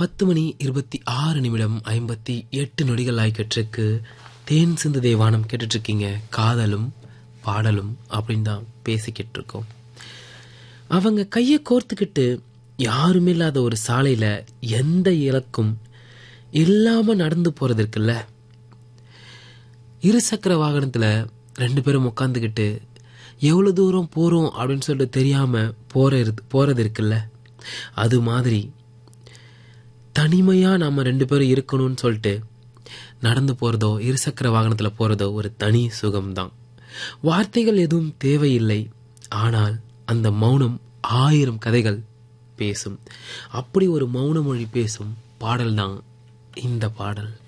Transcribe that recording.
பத்து மணி இருபத்தி ஆறு நிமிடம் ஐம்பத்தி எட்டு நொடிகள் ஆய்கற்றுக்கு தேன் சிந்து தேவானம் கேட்டுட்டு இருக்கீங்க காதலும் பாடலும் அப்படின்னு தான் பேசிக்கிட்டு இருக்கோம் அவங்க கையை கோர்த்துக்கிட்டு யாருமே இல்லாத ஒரு சாலையில எந்த இலக்கும் இல்லாம நடந்து போறது இருக்குல்ல இருசக்கர வாகனத்துல ரெண்டு பேரும் உட்காந்துக்கிட்டு எவ்வளவு தூரம் போறோம் அப்படின்னு சொல்லிட்டு தெரியாம போற போறது இருக்குல்ல அது மாதிரி தனிமையா நாம ரெண்டு பேரும் இருக்கணும்னு சொல்லிட்டு நடந்து போறதோ இருசக்கர வாகனத்துல போறதோ ஒரு தனி சுகம்தான் வார்த்தைகள் எதுவும் தேவையில்லை ஆனால் அந்த மௌனம் ஆயிரம் கதைகள் பேசும் அப்படி ஒரு மௌன மொழி பேசும் பாடல் தான் இந்த பாடல்